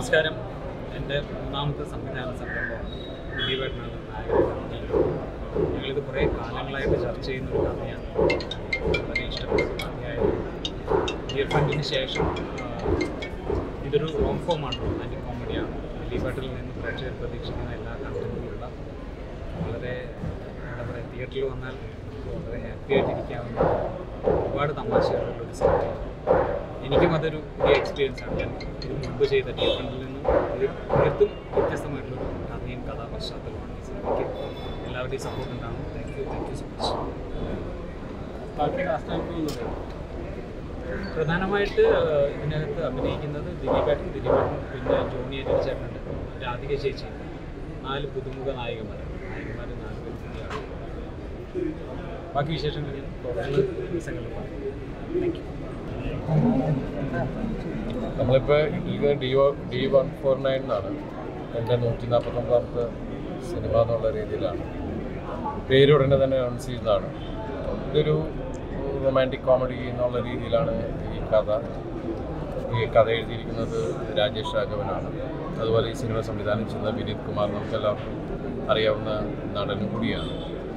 നമസ്കാരം എൻ്റെ മൂന്നാമത്തെ സംവിധാന സംരംഭമാണ് ദിലീപേട്ടനാണ് നായകൻ ഞങ്ങളിത് കുറേ കാലങ്ങളായിട്ട് ചർച്ച ചെയ്യുന്ന ഒരു കഥയാണ് വളരെ ഇഷ്ടപ്പെട്ട കഥയായത് ഡിയർ ഫ്രണ്ടിന് ശേഷം ആ, ഇതൊരു റോം ഫോമാണ് റൊമാൻറ്റിക് കോമഡിയാണ് ദിലീപേട്ടിൽ നിന്ന് പ്രേക്ഷകർ പ്രതീക്ഷിക്കുന്ന എല്ലാ കണ്ടന്റുകളുള്ള വളരെ എന്താ പറയുക തിയേറ്ററിൽ വന്നാൽ വളരെ ഹാപ്പി ആയിട്ടിരിക്കാവുന്ന ഒരുപാട് തമാശകളുള്ള ഒരു സിനിമയാണ് എനിക്കും അതൊരു പുതിയ എക്സ്പീരിയൻസ് ആണ് ഞാൻ ഇതിന് മുമ്പ് ചെയ്ത ഡിഫറൻറ്റിൽ നിന്നും ഇത് തീർത്തും വ്യത്യസ്തമായിട്ടുള്ളൊരു കഥയും കഥാപശ്ചാത്തലമാണ് ഈ സിനിമയ്ക്ക് എല്ലാവരുടെയും സപ്പോർട്ട് ഉണ്ടാകും thank you thank you so much ബാക്കി കാസ്റ്റായിട്ടുള്ളത് പ്രധാനമായിട്ട് ആഹ്, ഇതിനകത്ത് അഭിനയിക്കുന്നത് ദിലീപേട്ടൻ ദിലീപേട്ടൻ പിന്നെ ജോണി അനിൽ ചേട്ടനുണ്ട് രാധിക ചേച്ചി നാല് പുതുമുഖ നായികമാർ നായികമാർ നാല് പേര് പുതിയാണ് ബാക്കി വിശേഷങ്ങൾ ഞാൻ തുടർന്ന് ദിവസങ്ങളിൽ പറയാം താങ്ക് യു നമ്മളിപ്പോൾ ഇത് D O D one four nine എന്നാണ് എൻ്റെ നൂറ്റി നാൽപ്പത്തൊമ്പതാമത്തെ സിനിമ എന്നുള്ള രീതിയിലാണ് പേരുടനെ തന്നെ അനൗൺസ് ചെയ്യുന്നതാണ് ഇതൊരു റൊമാൻറ്റിക് കോമഡി എന്നുള്ള രീതിയിലാണ് ഈ കഥ ഈ കഥ എഴുതിയിരിക്കുന്നത് രാജേഷ് രാഘവനാണ് അതുപോലെ ഈ സിനിമ സംവിധാനം ചെയ്യുന്ന വിനീത് കുമാർ നമുക്കെല്ലാവർക്കും അറിയാവുന്ന നടനും കൂടിയാണ്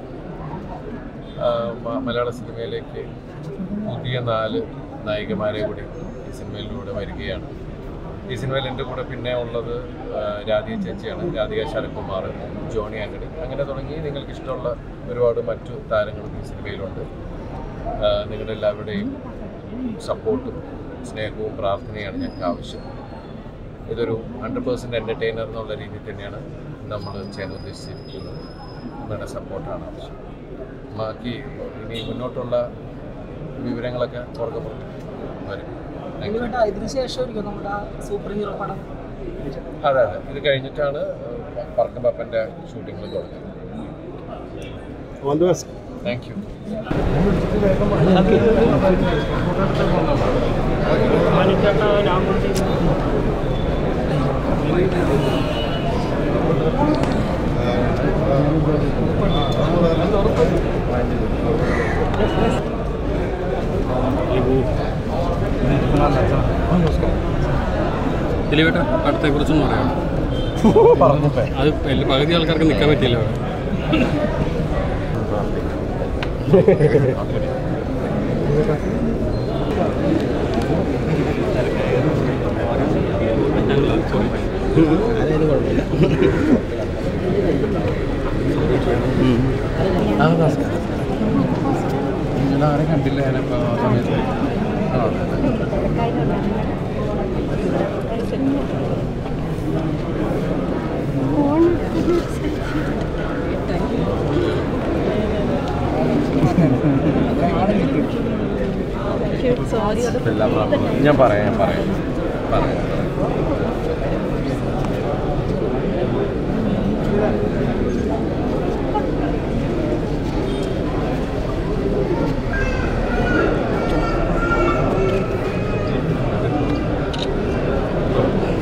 ആ, മ- മലയാള സിനിമയിലേക്ക് പുതിയ നാല് നായികമാരെ കൂടി ഈ സിനിമയിലൂടെ വരികയാണ് ഈ സിനിമയിൽ എൻ്റെ കൂടെ പിന്നെ ഉള്ളത് ആ, രാധിക ചേച്ചിയാണ് രാധിക ശരത്കുമാർ ജോണി ആന്റണി അങ്ങനെ തുടങ്ങി നിങ്ങൾക്ക് ഇഷ്ടമുള്ള ഒരുപാട് മറ്റു താരങ്ങളും ഈ സിനിമയിലുണ്ട് ആ, നിങ്ങളുടെ എല്ലാവരുടെയും സപ്പോർട്ടും സ്നേഹവും പ്രാർത്ഥനയാണ് ഞങ്ങൾക്ക് ആവശ്യം ഇതൊരു ഹൺഡ്രഡ് പേഴ്സൻറ്റ് എൻ്റർടൈനർ എന്നുള്ള രീതിയിൽ തന്നെയാണ് നമ്മൾ ചെയ്യാൻ ഉദ്ദേശിച്ചിരിക്കുന്നത് നിങ്ങളുടെ സപ്പോർട്ടാണ് ആവശ്യം ബാക്കി ഇനി മുന്നോട്ടുള്ള വിവരങ്ങളൊക്കെ പുറകെ പുറകെ വരും താങ്ക് യു ഇതിനുവേണ്ട ഇതിന് ശേഷമായിരിക്കും നമ്മുടെ ആ സൂപ്പർ ഹീറോ പടം അതെ അതെ ഇത് കഴിഞ്ഞിട്ടാണ് പറക്കം പപ്പൻ്റെ ഷൂട്ടിങ്ങിൽ തുടങ്ങുന്നത് all the best thank you ദിലീപേട്ട പടത്തെ കുറിച്ചൊന്നും പറയാം പറഞ്ഞപ്പോ അത് എല്ലാ പകുതി ആൾക്കാർക്ക് നിൽക്കാൻ പറ്റിയില്ല അവിടെ ആ നമസ്കാരം നിങ്ങൾ ആരെ കണ്ടില്ല ഞാനിപ്പോൾ ആ സമയത്ത് ആ അതെ അതെ സോറി എല്ലാ പ്രാർത്ഥനയും ഞാൻ പറയാം ഞാൻ പറയാം പറയാം